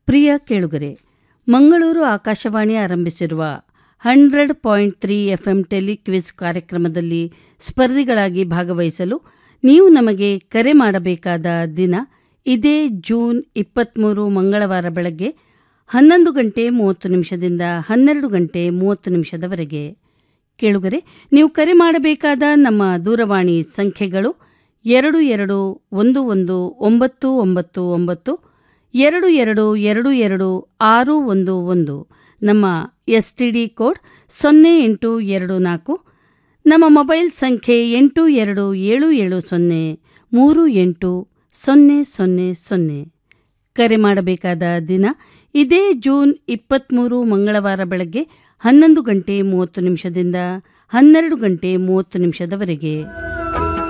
ಪ್ರಿಯ ಕೇಳುಗರೆ ಮಂಗಳೂರು ಆಕಾಶವಾಣಿ ಆರಂಭಿಸಿರುವ hundred point three F M telequiz ಕಾರ್ಯಕ್ರಮದಲ್ಲಿ ಸ್ಪರ್ಧಿಗಳಾಗಿ ಭಾಗವಹಿಸಲು ನೀವು ನಮಗೆ ಕರೆ ಮಾಡಬೇಕಾದ ದಿನ ಇದೇ ಜೂನ್ ಇಪ್ಪತ್ತ್ಮೂರು ಮಂಗಳವಾರ ಬೆಳಗ್ಗೆ ಹನ್ನೊಂದು ಗಂಟೆ ಮೂವತ್ತು ನಿಮಿಷದಿಂದ ಹನ್ನೆರಡು ಗಂಟೆ ಮೂವತ್ತು ನಿಮಿಷದವರೆಗೆ ಕೇಳುಗರೆ ನೀವು ಕರೆ ಮಾಡಬೇಕಾದ ನಮ್ಮ ದೂರವಾಣಿ ಸಂಖ್ಯೆಗಳು ಎರಡು ಎರಡು ಒಂದು ಒಂದು ಒಂಬತ್ತು ಒಂಬತ್ತು ಒಂಬತ್ತು ಎರಡು ಎರಡು ಎರಡು ಎರಡು ಆರು ಒಂದು ಒಂದು ನಮ್ಮ ಎಸ್ ಟಿ ಡಿ ಕೋಡ್ ಸೊನ್ನೆ ಎಂಟು ಎರಡು ನಾಲ್ಕು ನಮ್ಮ ಮೊಬೈಲ್ ಸಂಖ್ಯೆ ಎಂಟು ಎರಡು ಏಳು ಏಳು ಸೊನ್ನೆ ಮೂರು ಎಂಟು ಸೊನ್ನೆ ಸೊನ್ನೆ ಸೊನ್ನೆ ಕರೆ ಮಾಡಬೇಕಾದ ದಿನ ಇದೇ ಜೂನ್ ಇಪ್ಪತ್ತ್ಮೂರು ಮಂಗಳವಾರ ಬೆಳಗ್ಗೆ ಹನ್ನೊಂದು ಗಂಟೆ ಮೂವತ್ತು ನಿಮಿಷದಿಂದ ಹನ್ನೆರಡು ಗಂಟೆ ಮೂವತ್ತು ನಿಮಿಷದವರೆಗೆ